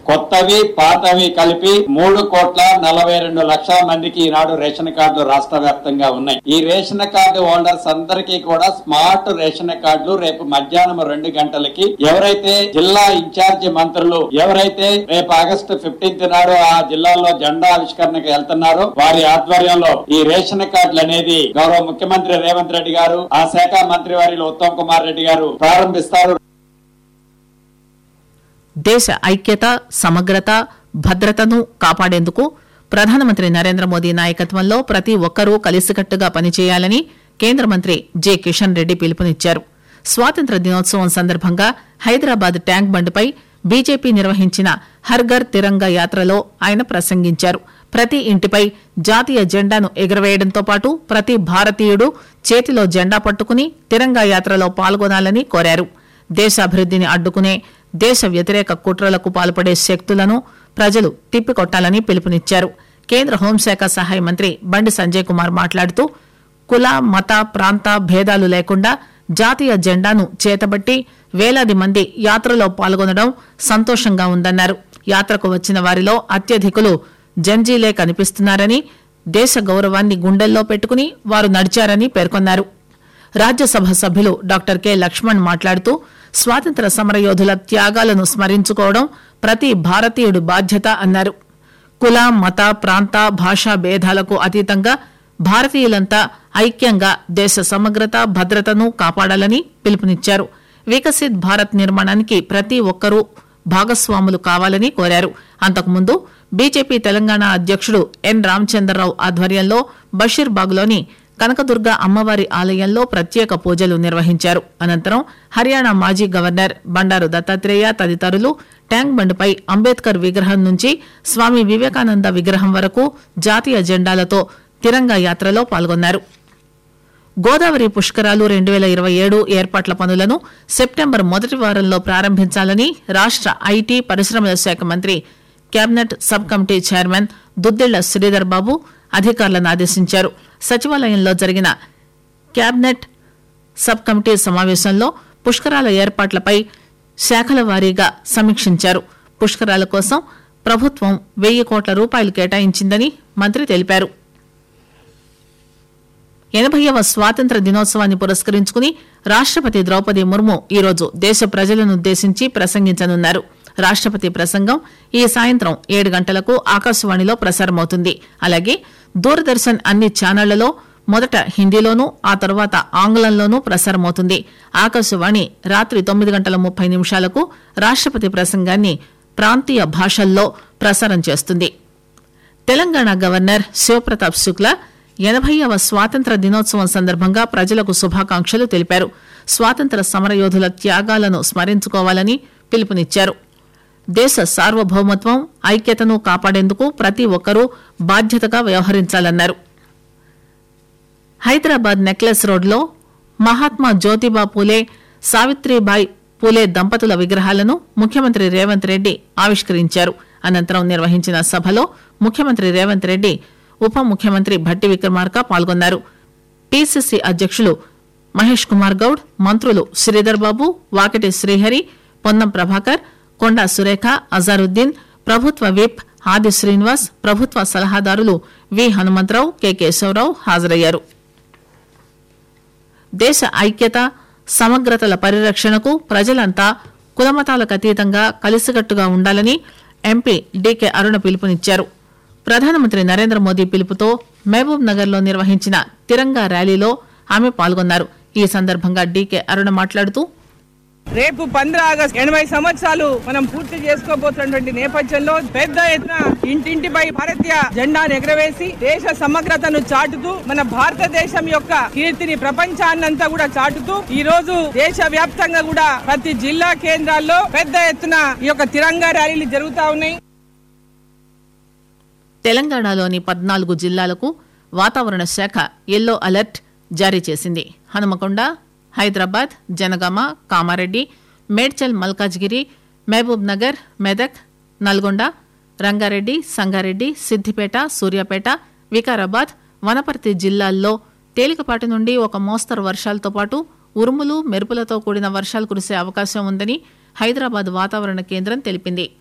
కొత్తవి పాతవి కలిపి మూడు కోట్ల నలభై రెండు లక్షల మందికి ఈనాడు రేషన్ కార్డులు రాష్ట్ర వ్యాప్తంగా ఉన్నాయి ఈ రేషన్ కార్డు హోల్డర్స్ అందరికీ కూడా స్మార్ట్ రేషన్ కార్డులు రేపు మధ్యాహ్నం రెండు గంటలకి ఎవరైతే జిల్లా ఇన్ఛార్జి మంత్రులు ఎవరైతే రేపు ఆగస్టు ఫిఫ్టీన్త్ నాడు ఆ జిల్లాలో జెండా ఆవిష్కరణకు వెళ్తున్నారో వారి ఆధ్వర్యంలో ఈ రేషన్ కార్డులు అనేది గౌరవ ముఖ్యమంత్రి రేవంత్ రెడ్డి గారు ఆ శాఖ మంత్రి వారిలో ఉత్తమ్ కుమార్ రెడ్డి గారు ప్రారంభిస్తారు దేశ ఐక్యత సమగ్రత భద్రతను కాపాడేందుకు ప్రధానమంత్రి నరేంద్ర మోదీ నాయకత్వంలో ప్రతి ఒక్కరూ కలిసికట్టుగా పనిచేయాలని కేంద్ర మంత్రి జె కిషన్ రెడ్డి పిలుపునిచ్చారు స్వాతంత్ర దినోత్సవం సందర్భంగా హైదరాబాద్ ట్యాంక్ బండ్పై బీజేపీ నిర్వహించిన హర్ఘర్ తిరంగా యాత్రలో ఆయన ప్రసంగించారు ప్రతి ఇంటిపై జాతీయ జెండాను ఎగురవేయడంతో పాటు ప్రతి భారతీయుడు చేతిలో జెండా పట్టుకుని తిరంగా యాత్రలో పాల్గొనాలని కోరారు దేశాభివృద్దిని అడ్డుకునే దేశ వ్యతిరేక కుట్రలకు పాల్పడే శక్తులను ప్రజలు తిప్పికొట్టాలని పిలుపునిచ్చారు కేంద్ర హోంశాఖ సహాయ మంత్రి బండి సంజయ్ కుమార్ మాట్లాడుతూ కుల మత ప్రాంత భేదాలు లేకుండా జాతీయ జెండాను చేతబట్టి వేలాది మంది యాత్రలో పాల్గొనడం సంతోషంగా ఉందన్నారు యాత్రకు వచ్చిన వారిలో అత్యధికులు జంజీలే కనిపిస్తున్నారని దేశ గౌరవాన్ని గుండెల్లో పెట్టుకుని వారు నడిచారని పేర్కొన్నారు రాజ్యసభ సభ్యులు డాక్టర్ కె లక్ష్మణ్ మాట్లాడుతూ స్వాతంత్ర సమరయోధుల త్యాగాలను స్మరించుకోవడం ప్రతి భారతీయుడి బాధ్యత అన్నారు కుల మత ప్రాంత భాషా భేదాలకు అతీతంగా భారతీయులంతా ఐక్యంగా దేశ సమగ్రత భద్రతను కాపాడాలని పిలుపునిచ్చారు వికసిత్ భారత్ నిర్మాణానికి ప్రతి ఒక్కరూ భాగస్వాములు కావాలని కోరారు అంతకుముందు బీజేపీ తెలంగాణ అధ్యక్షుడు ఎన్ రామచంద్రరావు ఆధ్వర్యంలో బషీర్బాగ్లోని కనకదుర్గ అమ్మవారి ఆలయంలో ప్రత్యేక పూజలు నిర్వహించారు అనంతరం హర్యానా మాజీ గవర్నర్ బండారు దత్తాత్రేయ తదితరులు ట్యాంక్ బండ్పై అంబేద్కర్ విగ్రహం నుంచి స్వామి వివేకానంద విగ్రహం వరకు జాతీయ జెండాలతో తిరంగా యాత్రలో పాల్గొన్నారు గోదావరి పుష్కరాలు రెండు వేల ఇరవై ఏడు ఏర్పాట్ల పనులను సెప్టెంబర్ మొదటి వారంలో ప్రారంభించాలని రాష్ట ఐటీ పరిశ్రమల శాఖ మంత్రి cabinet sub committee chairman Duddilla Sridhar Babu అధికారులను ఆదేశించారు సచివాలయంలో జరిగిన కేబినెట్ సబ్ కమిటీ సమావేశంలో పుష్కరాల ఏర్పాట్లపై శాఖల వారీగా సమీక్షించారు పుష్కరాల కోసం ప్రభుత్వం వెయ్యి కోట్ల రూపాయలు కేటాయించిందని మంత్రి తెలిపారు ఎనభైవ స్వాతంత్ర దినోత్సవాన్ని పురస్కరించుకుని రాష్టపతి ద్రౌపది ముర్ము ఈరోజు దేశ ప్రజలనుద్దేశించి ప్రసంగించనున్నారు రాష్టపతి ప్రసంగం ఈ సాయంత్రం ఏడు గంటలకు ఆకాశవాణిలో ప్రసారమవుతుంది అలాగే దూరదర్శన్ అన్ని ఛానళ్లలో మొదట హిందీలోనూ ఆ తర్వాత ఆంగ్లంలోనూ ప్రసారమవుతుంది ఆకాశవాణి రాత్రి తొమ్మిది గంటల ముప్పై నిమిషాలకు రాష్టపతి ప్రసంగాన్ని ప్రాంతీయ భాషల్లో ప్రసారం చేస్తుంది తెలంగాణ గవర్నర్ శివప్రతాప్ శుక్లా ఎనభైవ స్వాతంత్ర దినోత్సవం సందర్భంగా ప్రజలకు శుభాకాంక్షలు తెలిపారు స్వాతంత్ర సమరయోధుల త్యాగాలను స్మరించుకోవాలని పిలుపునిచ్చారు దేశ సార్వభౌమత్వం ఐక్యతను కాపాడేందుకు ప్రతి ఒక్కరూ బాధ్యతగా వ్యవహరించాలన్నారు హైదరాబాద్ నెక్లెస్ రోడ్లో మహాత్మా జ్యోతిబా పూలే సావిత్రిబాయి పూలే దంపతుల విగ్రహాలను ముఖ్యమంత్రి రేవంత్ రెడ్డి ఆవిష్కరించారు అనంతరం నిర్వహించిన సభలో ముఖ్యమంత్రి రేవంత్ రెడ్డి ఉప ముఖ్యమంత్రి భట్టి విక్రమార్క పాల్గొన్నారు పిసిసి అధ్యక్షులు మహేష్ కుమార్ గౌడ్ మంత్రులు శ్రీధర్ బాబు వాకిటి శ్రీహరి పొన్నం ప్రభాకర్ కొండా సురేఖ అజారుద్దీన్ ప్రభుత్వ విప్ ఆది శ్రీనివాస్ ప్రభుత్వ సలహాదారులు వి హనుమంతరావు కె కేశవరావు హాజరయ్యారు దేశ ఐక్యత సమగ్రతల పరిరక్షణకు ప్రజలంతా కులమతాలకు అతీతంగా కలిసికట్టుగా ఉండాలని ఎంపీ డీకే అరుణ పిలుపునిచ్చారు ప్రధానమంత్రి నరేంద్ర మోదీ పిలుపుతో మహబూబ్ నగర్ లో నిర్వహించిన తిరంగా ర్యాలీలో ఆమె పాల్గొన్నారు ఈ సందర్భంగా డీకే అరుణ మాట్లాడుతూ రేపు పంద్ర ఆగస్టు ఎనభై సంవత్సరాలు మనం పూర్తి చేసుకోబోతున్నటువంటి నేపథ్యంలో పెద్ద ఎత్తున ఇంటింటిపై భారతీయ జెండాను ఎగరవేసి దేశ సమగ్రతను చాటుతూ మన భారతదేశం యొక్క కీర్తిని ప్రపంచాన్నంతా కూడా చాటుతూ ఈ రోజు దేశ వ్యాప్తంగా కూడా ప్రతి జిల్లా కేంద్రాల్లో పెద్ద ఎత్తున ఈ యొక్క తిరంగా ర్యాలీలు జరుగుతా ఉన్నాయి తెలంగాణలోని పద్నాలుగు జిల్లాలకు వాతావరణ శాఖ ఎల్లో అలర్ట్ జారీ చేసింది హనుమకొండ హైదరాబాద్ జనగామ కామారెడ్డి మేడ్చల్ మల్కాజ్గిరి మహబూబ్ నగర్ మెదక్ నల్గొండ రంగారెడ్డి సంగారెడ్డి సిద్దిపేట సూర్యాపేట వికారాబాద్ వనపర్తి జిల్లాల్లో తేలికపాటి నుండి ఒక మోస్తరు వర్షాలతో పాటు ఉరుములు మెరుపులతో కూడిన వర్షాలు కురిసే అవకాశం ఉందని హైదరాబాద్ వాతావరణ కేంద్రం తెలిపింది